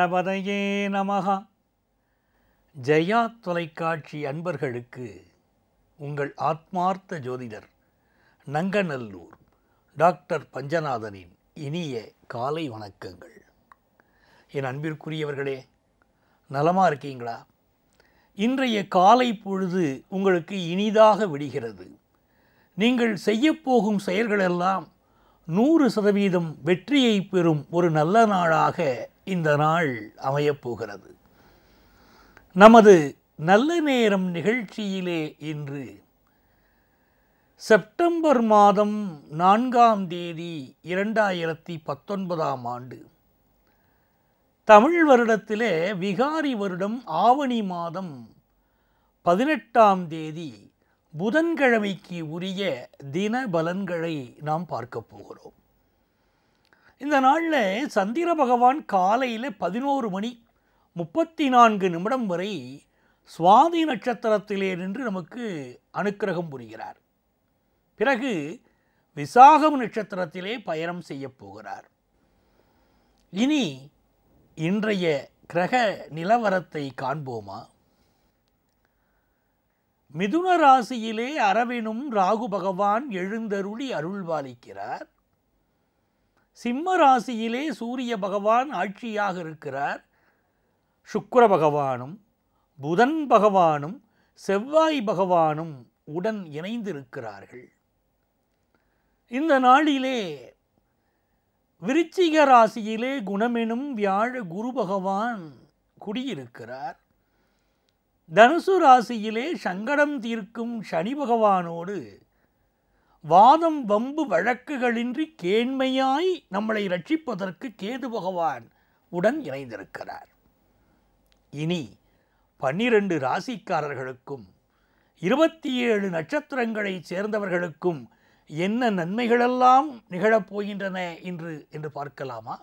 கணபதையே நமகா ஜெயா தொலைக்காட்சி அன்பர்களுக்கு உங்கள் ஆத்மார்த்த ஜோதிடர் நங்கநல்லூர் டாக்டர் பஞ்சநாதனின் இனிய காலை வணக்கங்கள் என் அன்பிற்குரியவர்களே நலமா இருக்கீங்களா இன்றைய காலை பொழுது உங்களுக்கு இனிதாக விடுகிறது நீங்கள் செய்யப்போகும் செயல்களெல்லாம் நூறு சதவீதம் வெற்றியை பெறும் ஒரு நல்ல நாளாக இந்த நாள் அமையப்போகிறது நமது நல்ல நேரம் நிகழ்ச்சியிலே இன்று செப்டம்பர் மாதம் நான்காம் தேதி இரண்டாயிரத்தி பத்தொன்பதாம் ஆண்டு தமிழ் வருடத்திலே விகாரி வருடம் ஆவணி மாதம் பதினெட்டாம் தேதி புதன்கிழமைக்கு உரிய தின பலன்களை நாம் பார்க்க போகிறோம் இந்த நாளில் சந்திர பகவான் காலையில் பதினோரு மணி முப்பத்தி நான்கு நிமிடம் வரை சுவாதி நட்சத்திரத்திலே நின்று நமக்கு அனுக்கிரகம் புரிகிறார் பிறகு விசாகம் நட்சத்திரத்திலே பயணம் செய்யப் போகிறார் இனி இன்றைய கிரக நிலவரத்தை காண்போமா மிதுன ராசியிலே அரவினும் ராகு பகவான் எழுந்தருளி அருள்பாலிக்கிறார் சிம்ம ராசியிலே சூரிய பகவான் ஆட்சியாக இருக்கிறார் சுக்கிர பகவானும் புதன் பகவானும் செவ்வாய் பகவானும் உடன் இணைந்திருக்கிறார்கள் இந்த நாளிலே விருச்சிக ராசியிலே குணமெனும் வியாழ குரு பகவான் குடியிருக்கிறார் தனுசு ராசியிலே சங்கடம் தீர்க்கும் சனி பகவானோடு வாதம் வம்பு வழக்குகளின்றி கேண்மையாய் நம்மளை ரட்சிப்பதற்கு கேது பகவான் உடன் இணைந்திருக்கிறார் இனி பன்னிரண்டு ராசிக்காரர்களுக்கும் இருபத்தி ஏழு நட்சத்திரங்களைச் சேர்ந்தவர்களுக்கும் என்ன நன்மைகளெல்லாம் நிகழப்போகின்றன என்று என்று பார்க்கலாமா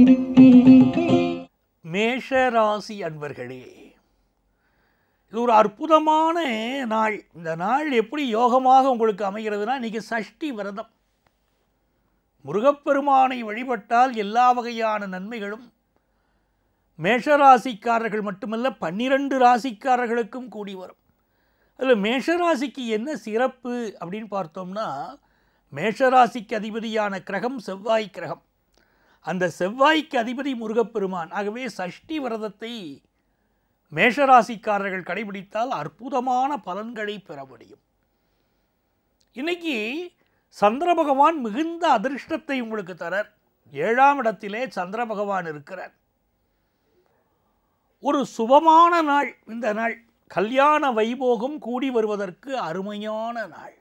மேஷ ராசி அன்பர்களே இது ஒரு அற்புதமான நாள் இந்த நாள் எப்படி யோகமாக உங்களுக்கு அமைகிறதுனா இன்றைக்கி சஷ்டி விரதம் முருகப்பெருமானை வழிபட்டால் எல்லா வகையான நன்மைகளும் மேஷராசிக்காரர்கள் மட்டுமல்ல பன்னிரண்டு ராசிக்காரர்களுக்கும் கூடி வரும் அதில் மேஷராசிக்கு என்ன சிறப்பு அப்படின்னு பார்த்தோம்னா மேஷராசிக்கு அதிபதியான கிரகம் செவ்வாய் கிரகம் அந்த செவ்வாய்க்கு அதிபதி முருகப்பெருமான் ஆகவே சஷ்டி விரதத்தை மேஷராசிக்காரர்கள் கடைபிடித்தால் அற்புதமான பலன்களை பெற முடியும் இன்னைக்கு சந்திர பகவான் மிகுந்த அதிர்ஷ்டத்தை உங்களுக்கு தரார் ஏழாம் இடத்திலே சந்திர பகவான் இருக்கிறார் ஒரு சுபமான நாள் இந்த நாள் கல்யாண வைபோகம் கூடி வருவதற்கு அருமையான நாள்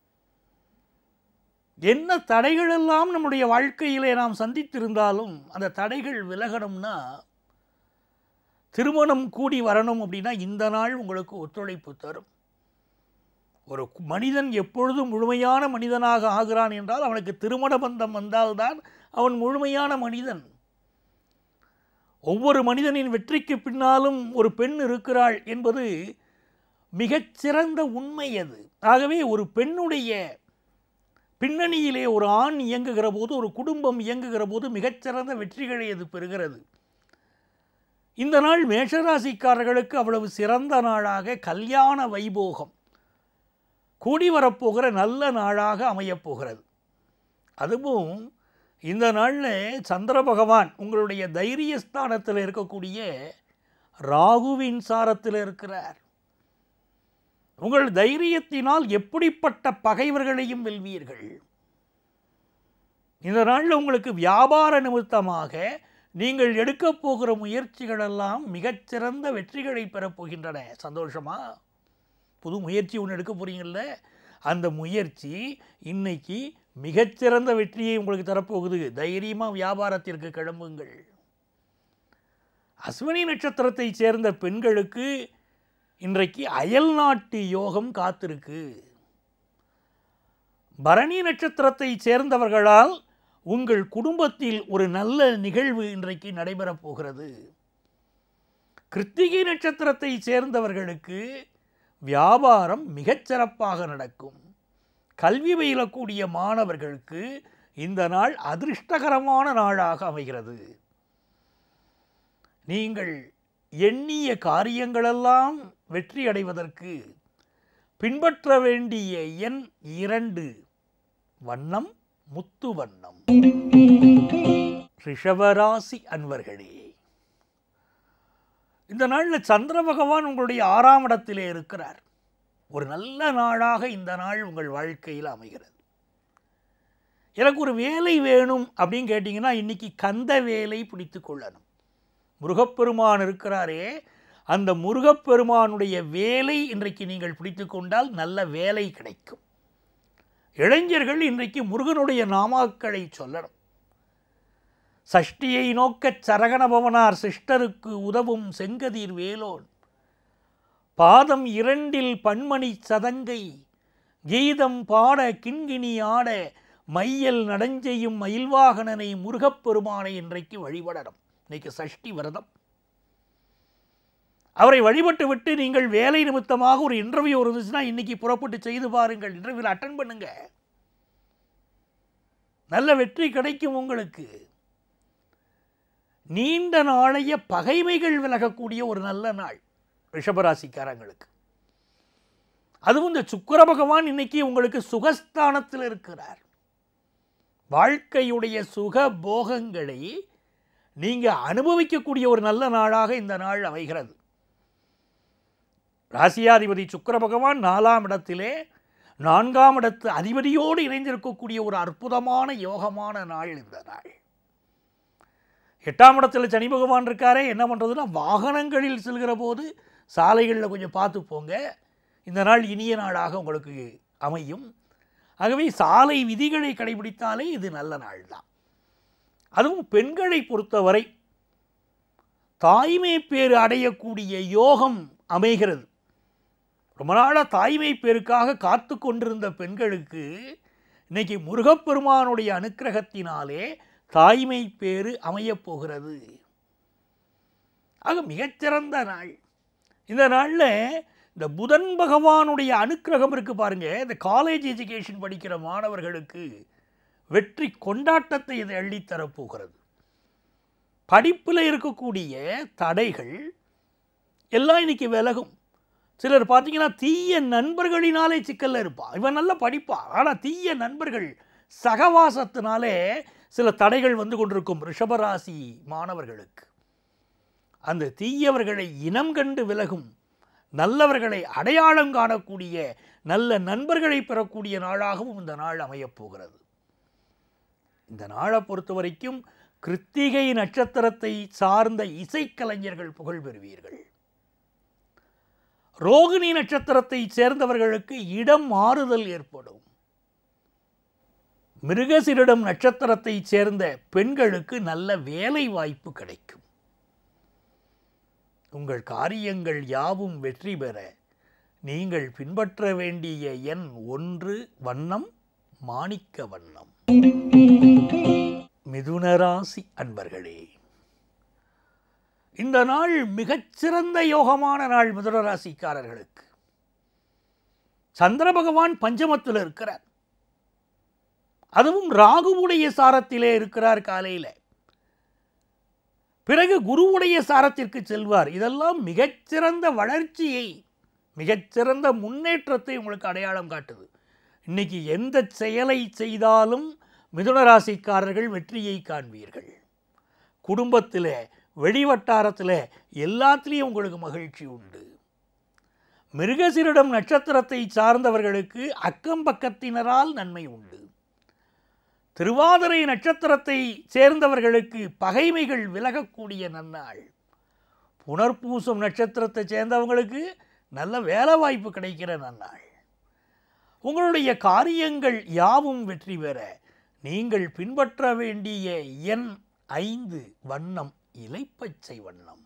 என்ன தடைகளெல்லாம் நம்முடைய வாழ்க்கையிலே நாம் சந்தித்திருந்தாலும் அந்த தடைகள் விலகணும்னா திருமணம் கூடி வரணும் அப்படின்னா இந்த நாள் உங்களுக்கு ஒத்துழைப்பு தரும் ஒரு மனிதன் எப்பொழுதும் முழுமையான மனிதனாக ஆகிறான் என்றால் அவனுக்கு திருமண பந்தம் வந்தால்தான் அவன் முழுமையான மனிதன் ஒவ்வொரு மனிதனின் வெற்றிக்கு பின்னாலும் ஒரு பெண் இருக்கிறாள் என்பது மிகச்சிறந்த உண்மை அது ஆகவே ஒரு பெண்ணுடைய பின்னணியிலே ஒரு ஆண் இயங்குகிற போது ஒரு குடும்பம் இயங்குகிற போது மிகச்சிறந்த வெற்றிகளை அது பெறுகிறது இந்த நாள் மேஷராசிக்காரர்களுக்கு அவ்வளவு சிறந்த நாளாக கல்யாண வைபோகம் கூடி வரப்போகிற நல்ல நாளாக அமையப்போகிறது அதுவும் இந்த நாளில் சந்திர பகவான் உங்களுடைய தைரியஸ்தானத்தில் இருக்கக்கூடிய ராகுவின் சாரத்தில் இருக்கிறார் உங்கள் தைரியத்தினால் எப்படிப்பட்ட பகைவர்களையும் வெல்வீர்கள் இந்த நாளில் உங்களுக்கு வியாபார நிமித்தமாக நீங்கள் எடுக்கப் போகிற முயற்சிகளெல்லாம் மிகச்சிறந்த வெற்றிகளை பெறப்போகின்றன சந்தோஷமா புது முயற்சி ஒன்று எடுக்க போகிறீங்கள்ல அந்த முயற்சி இன்னைக்கு மிகச்சிறந்த வெற்றியை உங்களுக்கு தரப்போகுது தைரியமாக வியாபாரத்திற்கு கிளம்புங்கள் அஸ்வினி நட்சத்திரத்தை சேர்ந்த பெண்களுக்கு இன்றைக்கு அயல் நாட்டு யோகம் காத்திருக்கு பரணி நட்சத்திரத்தை சேர்ந்தவர்களால் உங்கள் குடும்பத்தில் ஒரு நல்ல நிகழ்வு இன்றைக்கு நடைபெறப் போகிறது கிருத்திகை நட்சத்திரத்தை சேர்ந்தவர்களுக்கு வியாபாரம் மிகச்சிறப்பாக நடக்கும் கல்வி பயிலக்கூடிய மாணவர்களுக்கு இந்த நாள் அதிர்ஷ்டகரமான நாளாக அமைகிறது நீங்கள் எண்ணிய காரியங்களெல்லாம் வெற்றி அடைவதற்கு பின்பற்ற வேண்டிய எண் இரண்டு வண்ணம் முத்து வண்ணம் ரிஷபராசி அன்பர்களே இந்த நாளில் சந்திர பகவான் உங்களுடைய ஆறாம் இடத்திலே இருக்கிறார் ஒரு நல்ல நாளாக இந்த நாள் உங்கள் வாழ்க்கையில் அமைகிறது எனக்கு ஒரு வேலை வேணும் அப்படின்னு கேட்டிங்கன்னா இன்னைக்கு கந்த வேலை பிடித்து கொள்ளணும் முருகப்பெருமான் இருக்கிறாரே அந்த முருகப்பெருமானுடைய வேலை இன்றைக்கு நீங்கள் பிடித்து கொண்டால் நல்ல வேலை கிடைக்கும் இளைஞர்கள் இன்றைக்கு முருகனுடைய நாமாக்களை சொல்லணும் சஷ்டியை நோக்கச் சரகணபவனார் சிஷ்டருக்கு உதவும் செங்கதிர் வேலோன் பாதம் இரண்டில் பன்மணி சதங்கை கீதம் பாட கிண்கிணி ஆட மையல் நடஞ்செய்யும் மயில்வாகனனை முருகப்பெருமானை இன்றைக்கு வழிபடணும் இன்னைக்கு சஷ்டி விரதம் அவரை வழிபட்டு விட்டு நீங்கள் வேலை நிமித்தமாக ஒரு இன்டர்வியூ இருந்துச்சுன்னா இன்னைக்கு புறப்பட்டு செய்து பாருங்கள் இன்டர்வியூவில் அட்டன் பண்ணுங்க நல்ல வெற்றி கிடைக்கும் உங்களுக்கு நீண்ட நாளைய பகைமைகள் விலகக்கூடிய ஒரு நல்ல நாள் ரிஷபராசிக்காரங்களுக்கு அதுவும் இந்த சுக்கிர பகவான் இன்னைக்கு உங்களுக்கு சுகஸ்தானத்தில் இருக்கிறார் வாழ்க்கையுடைய சுக போகங்களை நீங்கள் அனுபவிக்கக்கூடிய ஒரு நல்ல நாளாக இந்த நாள் அமைகிறது ராசியாதிபதி சுக்கிர பகவான் நாலாம் இடத்திலே நான்காம் இடத்து அதிபதியோடு இணைந்திருக்கக்கூடிய ஒரு அற்புதமான யோகமான நாள் இந்த நாள் எட்டாம் இடத்துல சனி பகவான் இருக்காரே என்ன பண்ணுறதுன்னா வாகனங்களில் செல்கிற போது சாலைகளில் கொஞ்சம் பார்த்து போங்க இந்த நாள் இனிய நாளாக உங்களுக்கு அமையும் ஆகவே சாலை விதிகளை கடைபிடித்தாலே இது நல்ல நாள் தான் அதுவும் பெண்களை பொறுத்தவரை தாய்மை பேறு அடையக்கூடிய யோகம் அமைகிறது ரொம்ப நாளாக தாய்மை பேருக்காக காத்து கொண்டிருந்த பெண்களுக்கு இன்னைக்கு முருகப்பெருமானுடைய அனுக்கிரகத்தினாலே தாய்மை பேறு அமையப் போகிறது ஆக மிகச்சிறந்த நாள் இந்த நாளில் இந்த புதன் பகவானுடைய அனுக்கிரகம் இருக்கு பாருங்க இந்த காலேஜ் எஜுகேஷன் படிக்கிற மாணவர்களுக்கு வெற்றி கொண்டாட்டத்தை இது அள்ளித்தரப் போகிறது படிப்பில் இருக்கக்கூடிய தடைகள் எல்லாம் இன்னைக்கு விலகும் சிலர் பார்த்தீங்கன்னா தீய நண்பர்களினாலே சிக்கல்ல இருப்பான் இவன் நல்லா படிப்பான் ஆனால் தீய நண்பர்கள் சகவாசத்தினாலே சில தடைகள் வந்து கொண்டிருக்கும் ரிஷபராசி மாணவர்களுக்கு அந்த தீயவர்களை இனம் கண்டு விலகும் நல்லவர்களை அடையாளம் காணக்கூடிய நல்ல நண்பர்களை பெறக்கூடிய நாளாகவும் இந்த நாள் அமையப் போகிறது இந்த நாளை பொறுத்த வரைக்கும் கிருத்திகை நட்சத்திரத்தை சார்ந்த இசைக்கலைஞர்கள் புகழ் பெறுவீர்கள் ரோகிணி நட்சத்திரத்தை சேர்ந்தவர்களுக்கு இடம் மாறுதல் ஏற்படும் மிருகசிரிடம் நட்சத்திரத்தை சேர்ந்த பெண்களுக்கு நல்ல வேலை வாய்ப்பு கிடைக்கும் உங்கள் காரியங்கள் யாவும் வெற்றி பெற நீங்கள் பின்பற்ற வேண்டிய எண் ஒன்று வண்ணம் மாணிக்க வண்ணம் மிதுனராசி அன்பர்களே இந்த நாள் மிகச்சிறந்த யோகமான நாள் மிதுனராசிக்காரர்களுக்கு சந்திர பகவான் பஞ்சமத்தில் இருக்கிறார் அதுவும் ராகுவுடைய சாரத்திலே இருக்கிறார் காலையில் பிறகு குருவுடைய சாரத்திற்கு செல்வார் இதெல்லாம் மிகச்சிறந்த வளர்ச்சியை மிகச்சிறந்த முன்னேற்றத்தை உங்களுக்கு அடையாளம் காட்டுது இன்னைக்கு எந்த செயலை செய்தாலும் மிதுனராசிக்காரர்கள் வெற்றியை காண்பீர்கள் குடும்பத்தில் வெளிவட்டாரத்தில் எல்லாத்துலேயும் உங்களுக்கு மகிழ்ச்சி உண்டு மிருகசிரிடம் நட்சத்திரத்தை சார்ந்தவர்களுக்கு அக்கம் பக்கத்தினரால் நன்மை உண்டு திருவாதிரை நட்சத்திரத்தை சேர்ந்தவர்களுக்கு பகைமைகள் விலகக்கூடிய நன்னாள் புனர்பூசம் நட்சத்திரத்தை சேர்ந்தவங்களுக்கு நல்ல வேலை வாய்ப்பு கிடைக்கிற நன்னாள் உங்களுடைய காரியங்கள் யாவும் வெற்றி பெற நீங்கள் பின்பற்ற வேண்டிய எண் ஐந்து வண்ணம் இலைப்பச்சை வண்ணம்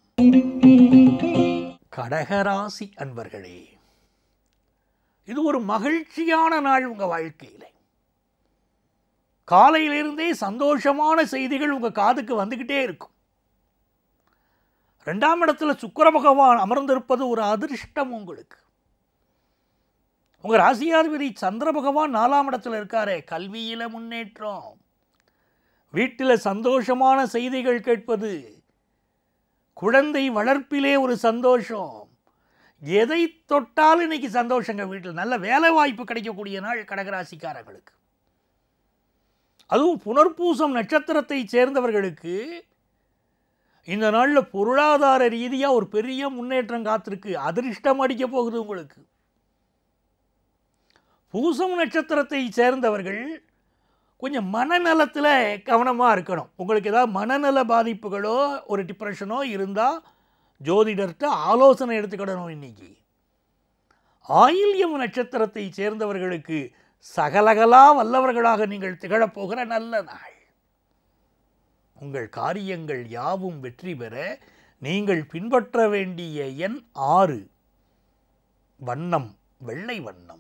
கடகராசி அன்பர்களே இது ஒரு மகிழ்ச்சியான நாள் உங்கள் வாழ்க்கையில் காலையிலிருந்தே சந்தோஷமான செய்திகள் உங்கள் காதுக்கு வந்துக்கிட்டே இருக்கும் ரெண்டாம் இடத்துல சுக்கிர பகவான் அமர்ந்திருப்பது ஒரு அதிர்ஷ்டம் உங்களுக்கு உங்கள் ராசியாதிபதி சந்திர பகவான் நாலாம் இடத்துல இருக்காரே கல்வியில் முன்னேற்றம் வீட்டில் சந்தோஷமான செய்திகள் கேட்பது குழந்தை வளர்ப்பிலே ஒரு சந்தோஷம் எதை தொட்டாலும் இன்னைக்கு சந்தோஷங்க வீட்டில் நல்ல வேலை வாய்ப்பு கிடைக்கக்கூடிய நாள் கடகராசிக்காரர்களுக்கு அதுவும் புனர்பூசம் நட்சத்திரத்தை சேர்ந்தவர்களுக்கு இந்த நாளில் பொருளாதார ரீதியாக ஒரு பெரிய முன்னேற்றம் காத்திருக்கு அதிர்ஷ்டம் அடிக்க போகுது உங்களுக்கு பூசம் நட்சத்திரத்தை சேர்ந்தவர்கள் கொஞ்சம் மனநலத்தில் கவனமாக இருக்கணும் உங்களுக்கு ஏதாவது மனநல பாதிப்புகளோ ஒரு டிப்ரெஷனோ இருந்தால் ஜோதிடர்கிட்ட ஆலோசனை எடுத்துக்கிடணும் இன்னைக்கு ஆயில்யம் நட்சத்திரத்தை சேர்ந்தவர்களுக்கு சகலகலா வல்லவர்களாக நீங்கள் திகழப்போகிற நல்ல நாள் உங்கள் காரியங்கள் யாவும் வெற்றி பெற நீங்கள் பின்பற்ற வேண்டிய எண் ஆறு வண்ணம் வெள்ளை வண்ணம்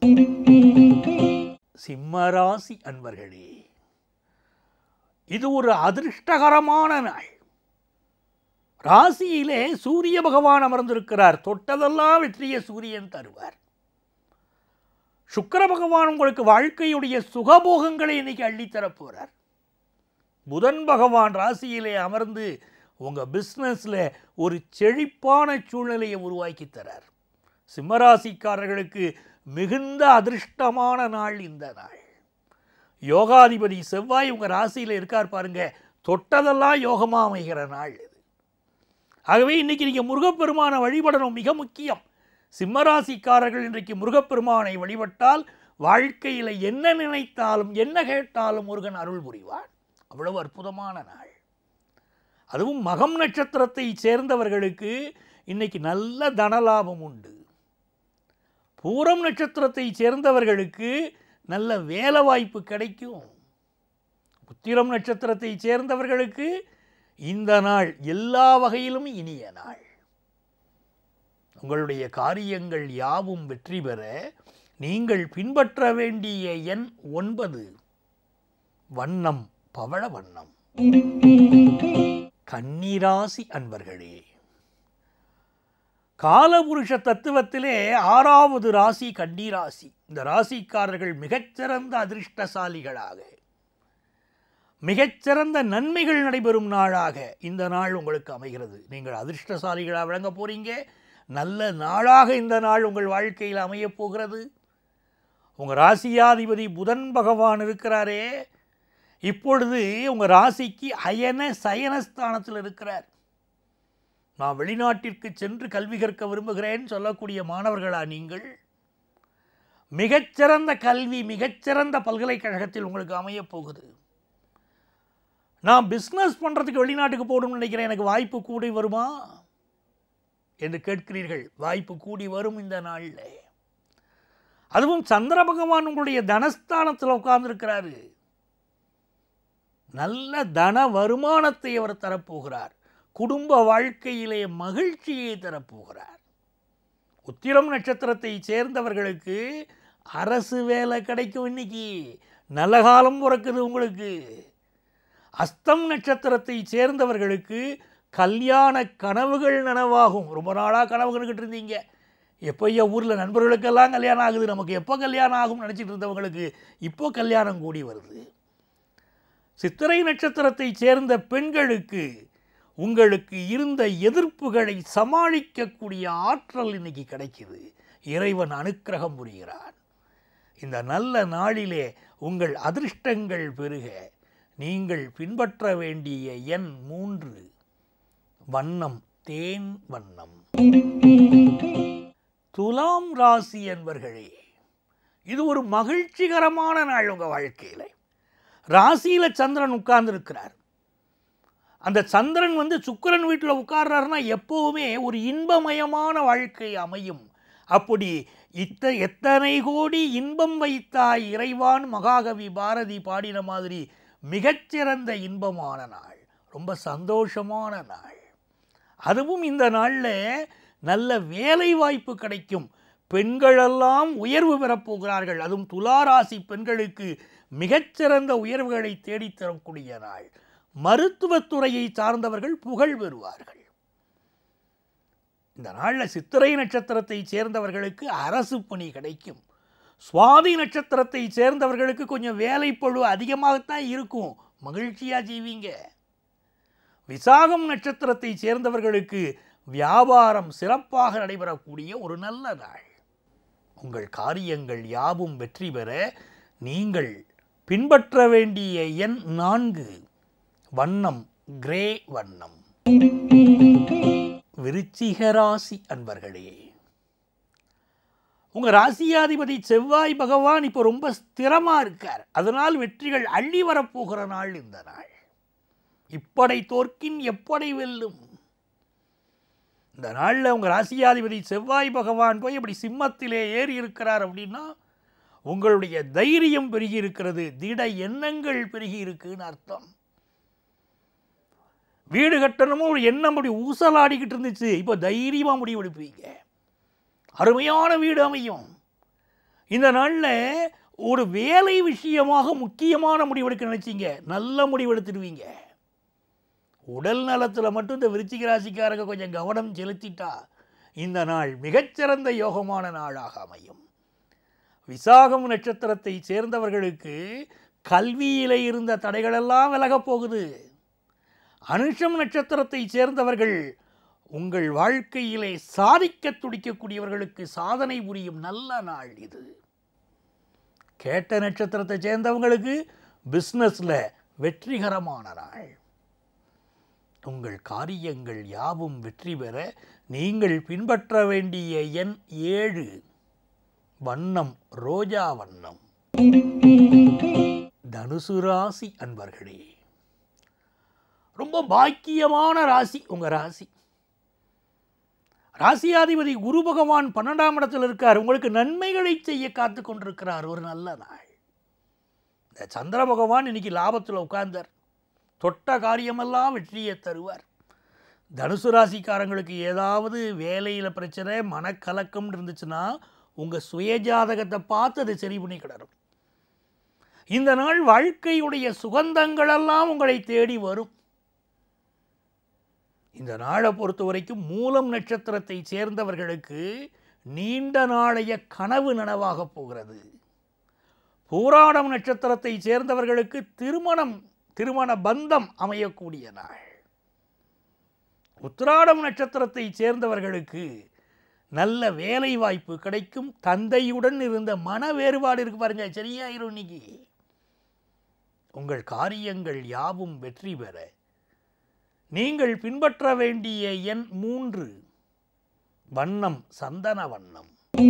சிம்மராசி அன்பர்களே இது ஒரு அதிர்ஷ்டகரமான நாள் ராசியிலே சூரிய பகவான் அமர்ந்திருக்கிறார் தொட்டதெல்லாம் வெற்றியை சூரியன் தருவார் சுக்கிர பகவான் உங்களுக்கு வாழ்க்கையுடைய சுகபோகங்களை இன்னைக்கு அள்ளித்தரப் போறார் புதன் பகவான் ராசியிலே அமர்ந்து உங்கள் பிஸ்னஸில் ஒரு செழிப்பான சூழ்நிலையை உருவாக்கி தரார் சிம்மராசிக்காரர்களுக்கு மிகுந்த அதிர்ஷ்டமான நாள் இந்த நாள் யோகாதிபதி செவ்வாய் உங்கள் ராசியில் இருக்கார் பாருங்க தொட்டதெல்லாம் யோகமாக அமைகிற நாள் இது ஆகவே இன்னைக்கு நீங்கள் முருகப்பெருமானை வழிபடணும் மிக முக்கியம் சிம்மராசிக்காரர்கள் இன்றைக்கு முருகப்பெருமானை வழிபட்டால் வாழ்க்கையில் என்ன நினைத்தாலும் என்ன கேட்டாலும் முருகன் அருள் புரிவார் அவ்வளவு அற்புதமான நாள் அதுவும் மகம் நட்சத்திரத்தை சேர்ந்தவர்களுக்கு இன்னைக்கு நல்ல தனலாபம் உண்டு பூரம் நட்சத்திரத்தை சேர்ந்தவர்களுக்கு நல்ல வேலை வாய்ப்பு கிடைக்கும் உத்திரம் நட்சத்திரத்தை சேர்ந்தவர்களுக்கு இந்த நாள் எல்லா வகையிலும் இனிய நாள் உங்களுடைய காரியங்கள் யாவும் வெற்றி பெற நீங்கள் பின்பற்ற வேண்டிய எண் ஒன்பது வண்ணம் பவள வண்ணம் கன்னிராசி அன்பர்களே காலபுருஷ தத்துவத்திலே ஆறாவது ராசி கன்னிராசி இந்த ராசிக்காரர்கள் மிகச்சிறந்த அதிர்ஷ்டசாலிகளாக மிகச்சிறந்த நன்மைகள் நடைபெறும் நாளாக இந்த நாள் உங்களுக்கு அமைகிறது நீங்கள் அதிர்ஷ்டசாலிகளாக விளங்க போறீங்க நல்ல நாளாக இந்த நாள் உங்கள் வாழ்க்கையில் அமையப் போகிறது உங்கள் ராசியாதிபதி புதன் பகவான் இருக்கிறாரே இப்பொழுது உங்கள் ராசிக்கு அயன சயனஸ்தானத்தில் இருக்கிறார் நான் வெளிநாட்டிற்கு சென்று கல்வி கற்க விரும்புகிறேன் சொல்லக்கூடிய மாணவர்களா நீங்கள் மிகச்சிறந்த கல்வி மிகச்சிறந்த பல்கலைக்கழகத்தில் உங்களுக்கு அமையப் போகுது நான் பிஸ்னஸ் பண்ணுறதுக்கு வெளிநாட்டுக்கு போகணும்னு நினைக்கிறேன் எனக்கு வாய்ப்பு கூடி வருமா என்று கேட்கிறீர்கள் வாய்ப்பு கூடி வரும் இந்த நாளில் அதுவும் சந்திர பகவான் உங்களுடைய தனஸ்தானத்தில் உட்கார்ந்துருக்கிறாரு நல்ல தன வருமானத்தை அவர் தரப்போகிறார் குடும்ப வாழ்க்கையிலே மகிழ்ச்சியை தரப்போகிறார் உத்திரம் நட்சத்திரத்தை சேர்ந்தவர்களுக்கு அரசு வேலை கிடைக்கும் இன்னைக்கு நல்ல காலம் பிறக்குது உங்களுக்கு அஸ்தம் நட்சத்திரத்தை சேர்ந்தவர்களுக்கு கல்யாண கனவுகள் நனவாகும் ரொம்ப நாளாக கனவு கண்டுக்கிட்டு இருந்தீங்க எப்போ ஐயா ஊரில் நண்பர்களுக்கெல்லாம் கல்யாணம் ஆகுது நமக்கு எப்போ கல்யாணம் ஆகும்னு நினச்சிட்டு இருந்தவங்களுக்கு இப்போ கல்யாணம் கூடி வருது சித்திரை நட்சத்திரத்தை சேர்ந்த பெண்களுக்கு உங்களுக்கு இருந்த எதிர்ப்புகளை சமாளிக்கக்கூடிய ஆற்றல் இன்னைக்கு கிடைக்குது இறைவன் அனுக்கிரகம் புரிகிறான் இந்த நல்ல நாளிலே உங்கள் அதிர்ஷ்டங்கள் பெருக நீங்கள் பின்பற்ற வேண்டிய எண் மூன்று வண்ணம் தேன் வண்ணம் துலாம் ராசி என்பர்களே இது ஒரு மகிழ்ச்சிகரமான நாள் உங்கள் வாழ்க்கையில் ராசியில் சந்திரன் உட்கார்ந்துருக்கிறார் அந்த சந்திரன் வந்து சுக்கிரன் வீட்டில் உட்கார்றாருன்னா எப்போவுமே ஒரு இன்பமயமான வாழ்க்கை அமையும் அப்படி இத்த எத்தனை கோடி இன்பம் வைத்தாய் இறைவான் மகாகவி பாரதி பாடின மாதிரி மிகச்சிறந்த இன்பமான நாள் ரொம்ப சந்தோஷமான நாள் அதுவும் இந்த நாளில் நல்ல வேலை வாய்ப்பு கிடைக்கும் பெண்களெல்லாம் உயர்வு பெறப் போகிறார்கள் அதுவும் துளாராசி பெண்களுக்கு மிகச்சிறந்த உயர்வுகளை தேடித் தரக்கூடிய நாள் மருத்துவத்துறையை சார்ந்தவர்கள் புகழ் பெறுவார்கள் இந்த நாளில் சித்திரை நட்சத்திரத்தை சேர்ந்தவர்களுக்கு அரசு பணி கிடைக்கும் சுவாதி நட்சத்திரத்தை சேர்ந்தவர்களுக்கு கொஞ்சம் வேலைப்பழு அதிகமாகத்தான் இருக்கும் மகிழ்ச்சியாக ஜீவிங்க விசாகம் நட்சத்திரத்தை சேர்ந்தவர்களுக்கு வியாபாரம் சிறப்பாக நடைபெறக்கூடிய ஒரு நல்ல நாள் உங்கள் காரியங்கள் யாவும் வெற்றி பெற நீங்கள் பின்பற்ற வேண்டிய எண் நான்கு வண்ணம் கிரே வண்ணம் விருச்சிக ராசி அன்பர்களே உங்க ராசியாதிபதி செவ்வாய் பகவான் இப்போ ரொம்ப ஸ்திரமா இருக்கார் அதனால் வெற்றிகள் அள்ளி வரப்போகிற நாள் இந்த நாள் இப்படை தோற்கின் எப்படை வெல்லும் இந்த நாளில் உங்கள் ராசியாதிபதி செவ்வாய் பகவான் போய் இப்படி சிம்மத்திலே ஏறி இருக்கிறார் அப்படின்னா உங்களுடைய தைரியம் பெருகி இருக்கிறது திட எண்ணங்கள் பெருகி இருக்குன்னு அர்த்தம் வீடு கட்டணமும் ஒரு எண்ணம் அப்படி ஊசலாடிக்கிட்டு இருந்துச்சு இப்போ தைரியமாக முடிவெடுப்பீங்க அருமையான வீடு அமையும் இந்த நாளில் ஒரு வேலை விஷயமாக முக்கியமான முடிவெடுக்க நினைச்சீங்க நல்ல முடிவெடுத்துடுவீங்க உடல் நலத்தில் மட்டும் இந்த விருச்சிக ராசிக்காரங்க கொஞ்சம் கவனம் செலுத்திட்டா இந்த நாள் மிகச்சிறந்த யோகமான நாளாக அமையும் விசாகம் நட்சத்திரத்தை சேர்ந்தவர்களுக்கு கல்வியிலே இருந்த தடைகளெல்லாம் விலகப் போகுது அனுஷம் நட்சத்திரத்தை சேர்ந்தவர்கள் உங்கள் வாழ்க்கையிலே சாதிக்க துடிக்கக்கூடியவர்களுக்கு சாதனை புரியும் நல்ல நாள் இது கேட்ட நட்சத்திரத்தை சேர்ந்தவங்களுக்கு பிஸ்னஸில் வெற்றிகரமான நாள் உங்கள் காரியங்கள் யாவும் வெற்றி பெற நீங்கள் பின்பற்ற வேண்டிய எண் ஏழு வண்ணம் ரோஜா வண்ணம் தனுசு ராசி அன்பர்களே ரொம்ப பாக்கியமான ராசி உங்க ராசி ராசியாதிபதி குரு பகவான் பன்னெண்டாம் இடத்தில் இருக்கார் உங்களுக்கு நன்மைகளை செய்ய காத்து கொண்டிருக்கிறார் ஒரு நல்ல நாள் இந்த சந்திர பகவான் இன்னைக்கு லாபத்தில் உட்கார்ந்தார் தொட்ட காரியமெல்லாம் வெற்றியை தருவார் தனுசு ராசிக்காரங்களுக்கு ஏதாவது வேலையில் பிரச்சனை மனக்கலக்கம் இருந்துச்சுன்னா உங்கள் சுயஜாதகத்தை பார்த்து அதை சரி பண்ணிக்கிடணும் இந்த நாள் வாழ்க்கையுடைய சுகந்தங்களெல்லாம் உங்களை தேடி வரும் இந்த நாளை பொறுத்த வரைக்கும் மூலம் நட்சத்திரத்தை சேர்ந்தவர்களுக்கு நீண்ட நாளைய கனவு நனவாக போகிறது பூராடம் நட்சத்திரத்தை சேர்ந்தவர்களுக்கு திருமணம் திருமண பந்தம் அமையக்கூடிய நாள் உத்திராடம் நட்சத்திரத்தை சேர்ந்தவர்களுக்கு நல்ல வேலை வாய்ப்பு கிடைக்கும் தந்தையுடன் இருந்த மன வேறுபாடு இருக்கு பாருங்க சரியாயிரும் இன்னைக்கு உங்கள் காரியங்கள் யாவும் வெற்றி பெற நீங்கள் பின்பற்ற வேண்டிய எண் மூன்று வண்ணம் சந்தன வண்ணம்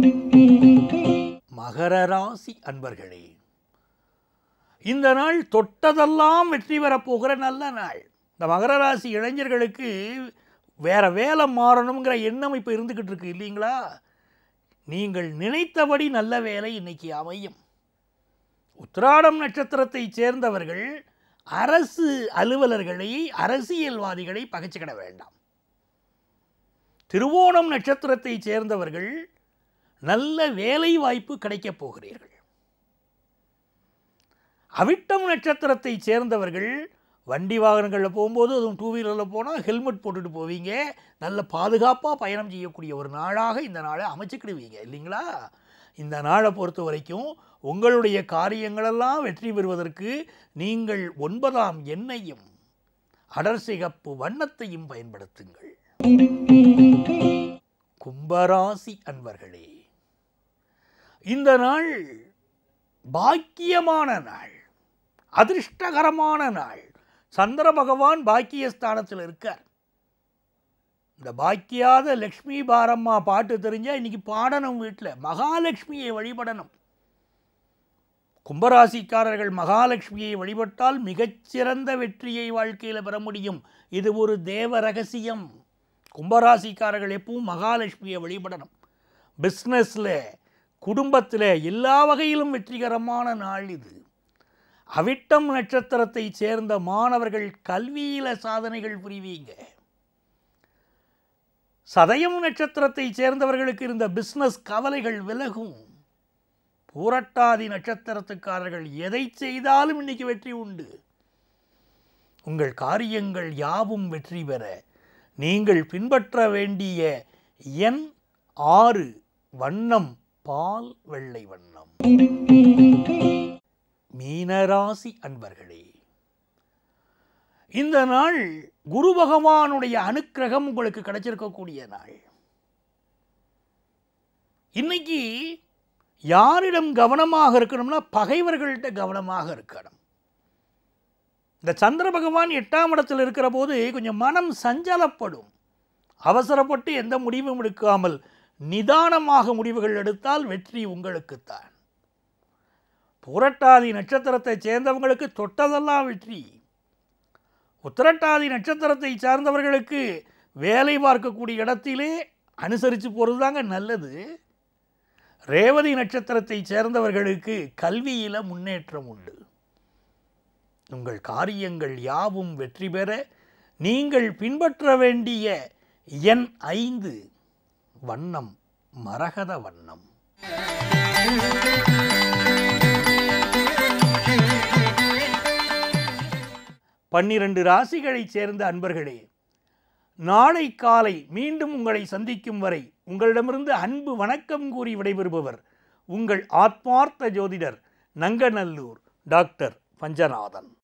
மகர ராசி அன்பர்களே இந்த நாள் தொட்டதெல்லாம் வெற்றி பெறப்போகிற நல்ல நாள் இந்த மகர ராசி இளைஞர்களுக்கு வேற வேலை மாறணுங்கிற எண்ணம் இப்போ இருந்துக்கிட்டு இருக்கு இல்லைங்களா நீங்கள் நினைத்தபடி நல்ல வேலை இன்னைக்கு அமையும் உத்திராடம் நட்சத்திரத்தை சேர்ந்தவர்கள் அரசு அலுவலர்களை அரசியல்வாதிகளை பகைச்சுக்கிட வேண்டாம் திருவோணம் நட்சத்திரத்தை சேர்ந்தவர்கள் நல்ல வேலை வாய்ப்பு கிடைக்கப் போகிறீர்கள் அவிட்டம் நட்சத்திரத்தை சேர்ந்தவர்கள் வண்டி வாகனங்களில் போகும்போது அதுவும் டூ வீலரில் போனால் ஹெல்மெட் போட்டுட்டு போவீங்க நல்ல பாதுகாப்பாக பயணம் செய்யக்கூடிய ஒரு நாளாக இந்த நாளை அமைச்சுக்கிடுவீங்க இல்லைங்களா இந்த நாளை பொறுத்த வரைக்கும் உங்களுடைய காரியங்களெல்லாம் வெற்றி பெறுவதற்கு நீங்கள் ஒன்பதாம் எண்ணையும் அடர் சிகப்பு வண்ணத்தையும் பயன்படுத்துங்கள் கும்பராசி அன்பர்களே இந்த நாள் பாக்கியமான நாள் அதிர்ஷ்டகரமான நாள் சந்திர பகவான் பாக்கியஸ்தானத்தில் இருக்கார் இந்த பாக்கியாத லக்ஷ்மி பாரம்மா பாட்டு தெரிஞ்சால் இன்னைக்கு பாடணும் வீட்டில் மகாலட்சுமியை வழிபடணும் கும்பராசிக்காரர்கள் மகாலட்சுமியை வழிபட்டால் மிகச்சிறந்த வெற்றியை வாழ்க்கையில் பெற முடியும் இது ஒரு தேவ ரகசியம் கும்பராசிக்காரர்கள் எப்பவும் மகாலட்சுமியை வழிபடணும் பிஸ்னஸில் குடும்பத்தில் எல்லா வகையிலும் வெற்றிகரமான நாள் இது அவிட்டம் நட்சத்திரத்தை சேர்ந்த மாணவர்கள் கல்வியில சாதனைகள் புரிவீங்க சதயம் நட்சத்திரத்தை சேர்ந்தவர்களுக்கு இருந்த பிஸ்னஸ் கவலைகள் விலகும் பூரட்டாதி நட்சத்திரத்துக்காரர்கள் எதை செய்தாலும் இன்னைக்கு வெற்றி உண்டு உங்கள் காரியங்கள் யாவும் வெற்றி பெற நீங்கள் பின்பற்ற வேண்டிய எண் ஆறு வண்ணம் பால் வெள்ளை வண்ணம் மீனராசி அன்பர்களே இந்த நாள் குரு பகவானுடைய அனுக்கிரகம் உங்களுக்கு கிடைச்சிருக்கக்கூடிய நாள் இன்னைக்கு யாரிடம் கவனமாக இருக்கணும்னா பகைவர்கள்ட்ட கவனமாக இருக்கணும் இந்த சந்திர பகவான் எட்டாம் இடத்தில் இருக்கிற போது கொஞ்சம் மனம் சஞ்சலப்படும் அவசரப்பட்டு எந்த முடிவும் எடுக்காமல் நிதானமாக முடிவுகள் எடுத்தால் வெற்றி உங்களுக்குத்தான் புரட்டாதி நட்சத்திரத்தைச் சேர்ந்தவங்களுக்கு தொட்டதெல்லாம் வெற்றி உத்திரட்டாதி நட்சத்திரத்தை சார்ந்தவர்களுக்கு வேலை பார்க்கக்கூடிய இடத்திலே அனுசரித்து போகிறது தாங்க நல்லது ரேவதி நட்சத்திரத்தை சேர்ந்தவர்களுக்கு கல்வியில் முன்னேற்றம் உண்டு உங்கள் காரியங்கள் யாவும் வெற்றி பெற நீங்கள் பின்பற்ற வேண்டிய எண் ஐந்து வண்ணம் மரகத வண்ணம் பன்னிரண்டு ராசிகளைச் சேர்ந்த அன்பர்களே நாளை காலை மீண்டும் உங்களை சந்திக்கும் வரை உங்களிடமிருந்து அன்பு வணக்கம் கூறி விடைபெறுபவர் உங்கள் ஆத்மார்த்த ஜோதிடர் நங்கநல்லூர் டாக்டர் பஞ்சநாதன்